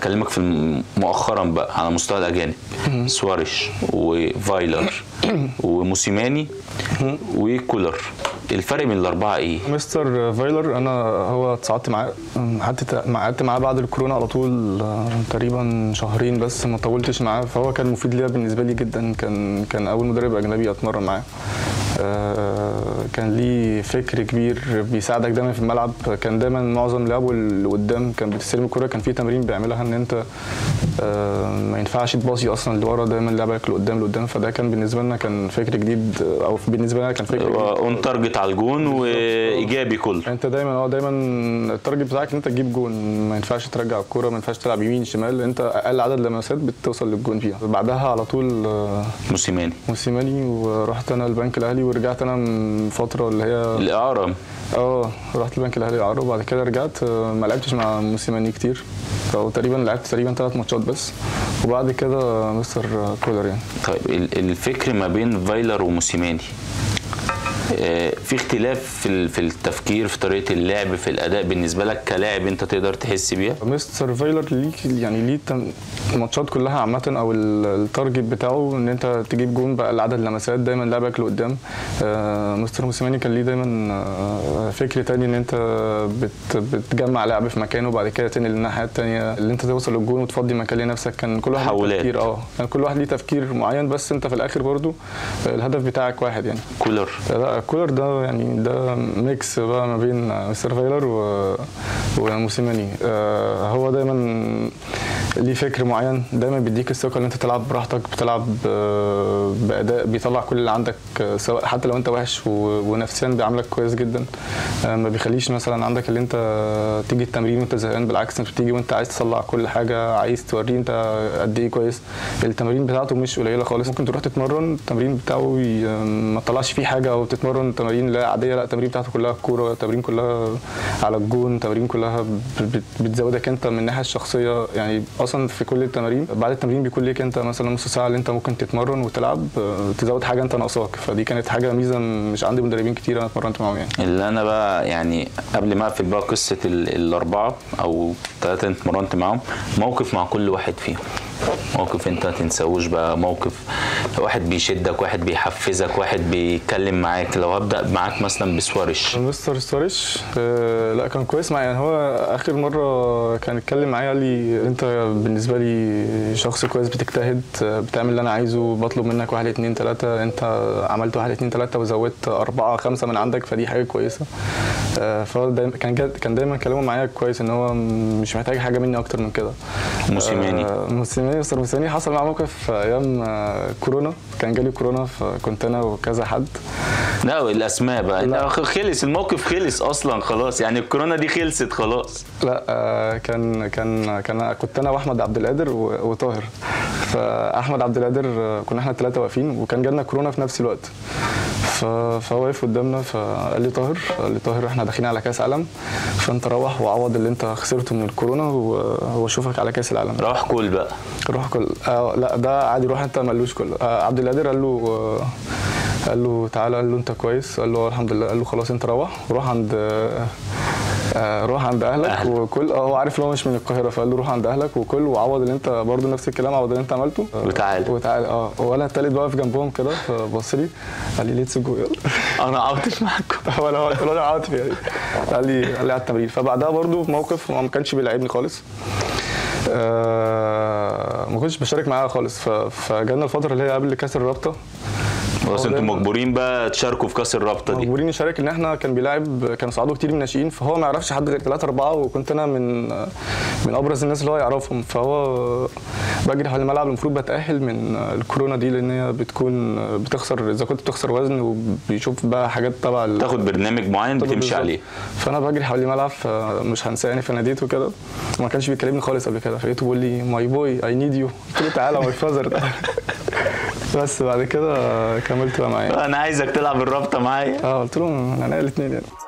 هكلمك في الم- مؤخرا بقى على مستوى الاجانب سواريش وفايلر وموسيماني وكولر الفرق بين الاربعه ايه؟ مستر فايلر انا هو اتصعدت معاه قعدت قعدت معاه بعد الكورونا على طول آه، تقريبا شهرين بس ما طولتش معاه فهو كان مفيد ليا بالنسبه لي جدا كان كان اول مدرب اجنبي اتمرن معاه آه، كان ليه فكر كبير بيساعدك دايما في الملعب كان دايما معظم لعبه اللي قدام كان بتستلم الكوره كان في تمارين بيعملها ان انت آه، ما ينفعش تباصي اصلا لورا دايما لعبك لقدام لقدام فده كان بالنسبه لنا كان فكر جديد آه، او بالنسبه لنا كان فكر جديد اون تارجت على الجون وايجابي كله انت دايما اه دايما التارجت بتاعك ان انت تجيب جون ما ينفعش ترجع الكوره ما ينفعش تلعب يمين شمال انت اقل عدد لمسات بتوصل للجون فيها بعدها على طول آه، موسيماني موسيماني ورحت انا البنك الاهلي ورجعت انا من فتره اللي هي الاعاره اه رحت البنك الاهلي اعاره وبعد كده رجعت آه، ما لعبتش مع موسيماني كتير او تقريبا لعبت تقريبا ثلاث ماتشات بس وبعد كده مستر كولر يعني طيب ال- الفكر ما بين فايلر وموسيماني آه، في اختلاف في ال- في التفكير في طريقه اللعب في الاداء بالنسبه لك كلاعب انت تقدر تحس بيها مستر فايلر ليك يعني ليه تم- الماتشات كلها عامة او ال- التارجت بتاعه ان انت تجيب جون بقى العدد لمسات دايما لعبك لقدام آه، مستر موسيماني كان ليه دايما آه، فكر تاني ان انت بت بتجمع لعب في مكانه وبعد كده تنقل الناحية التانية اللي انت توصل للجون وتفضي مكان لنفسك كان كل واحد ليه تحولات. تفكير اه كان كل واحد ليه تفكير معين بس انت في الاخر برضو آه، الهدف بتاعك واحد يعني كولر لا كولر ده يعني ده ميكس بقى ما بين مستر فايلر و... وموسيماني آه هو دايما ليه فكر معين دايما بيديك الثقه ان انت تلعب براحتك بتلعب آه، باداء بيطلع كل اللي عندك آه، سواء حتى لو انت وحش و... ونفسيا بيعاملك كويس جدا آه ما بيخليش مثلا عندك اللي انت تيجي التمرين وانت زهقان بالعكس انت بتيجي وانت عايز تطلع كل حاجه عايز توريه انت قد ايه كويس التمارين بتاعته مش قليله خالص ممكن تروح تتمرن التمرين بتاعه ي- ما تطلعش فيه حاجه او تتمرن تمارين لا عاديه لا التمارين بتاعته كلها كوره التمارين كلها على الجون التمارين كلها ب- بت- بتزودك انت من الناحيه الشخصيه يعني اصلا في كل التمارين بعد التمرين بيكون ليك انت مثلا نص ساعه اللي انت ممكن تتمرن وتلعب آه، تزود حاجه انت ناقصاك فدي كانت حاجه ميزه مش عندي مدربين كتير انا اتمرنت معاهم يعني اللي انا بقى يعني قبل ما اقفل بقى قصه ال- الاربعه او ثلاثه انت اتمرنت معاهم موقف مع كل واحد فيهم موقف انت ما تنساهوش بقى موقف واحد بيشدك واحد بيحفزك واحد بيتكلم معاك لو هبدا معاك مثلا بسوارش مستر ستوريش آه لا كان كويس معايا يعني هو اخر مره كان اتكلم معايا قال لي انت بالنسبه لي شخص كويس بتجتهد آه، بتعمل اللي انا عايزه بطلب منك واحد اتنين تلاته انت عملت واحد اتنين تلاته وزودت اربعه خمسه من عندك فدي حاجه كويسه آه فهو دايما كان جد كان دايما كلامه معايا كويس ان هو مش محتاج حاجه مني اكتر من كده موسيماني آه، موسيماني مستر موسيماني حصل معاه موقف في ايام آه، كورونا كان جالي كورونا فكنت انا وكذا حد لا الاسماء بقى لا. لا. خلص الموقف خلص اصلا خلاص يعني الكورونا دي خلصت خلاص لا آه، كان كان كان كنت انا واحمد عبد القادر و- وطاهر فاحمد عبد القادر آه، كنا احنا الثلاثه واقفين وكان جالنا كورونا في نفس الوقت ف- فهو واقف قدامنا فقال لي طاهر قال لي طاهر احنا داخلين على كاس عالم فانت روح وعوض اللي انت خسرته من الكورونا و- واشوفك على كاس العالم روح كل بقى روح كل آه لا ده عادي روح انت ملوش كل آه عبد القادر قال له آه قال له تعالى قال له انت كويس قال له آه، الحمد لله قال له خلاص انت روح وروح عند آه آه روح عند اهلك أهلك. وكل آه هو عارف ان هو مش من القاهره فقال له روح عند اهلك وكل وعوض اللي انت برضه نفس الكلام عوض اللي انت عملته آه، وتعالى. وتعالى اه وانا التالت بقى في جنبهم كده فبص لي قال لي ليتس جو يلا انا عاوتش معاكم هو انا قلت له انا عاطف يعني قال لي قال لي على التمرين فبعدها برضو في موقف هو ما كانش بيلعبني خالص آه ما كنتش بشارك معاه خالص ف- فجانا الفتره اللي هي قبل كاس الرابطه خلاص هو انتوا دايما- مجبورين بقى تشاركوا في كاس الرابطه دي مجبورين نشارك ان احنا كان بيلاعب كان صعدوا كتير من الناشئين فهو ما يعرفش حد غير ثلاثه اربعه وكنت انا من من ابرز الناس اللي هو يعرفهم فهو بجري حوالين الملعب المفروض بتاهل من الكورونا دي لان هي بتكون بتخسر اذا كنت بتخسر وزن وبيشوف بقى حاجات تبع ال- تاخد برنامج معين بتمشي بالظبط. عليه فانا بجري حوالين الملعب فمش هنساه يعني فناديته كده ما كانش بيكلمني خالص قبل كده فلقيته بيقول لي ماي بوي اي نيد يو قلت له تعالى ماي فازر بس بعد كده كملت بقى معاه انا عايزك تلعب الرابطه معايا اه قلت له انا الاثنين يعني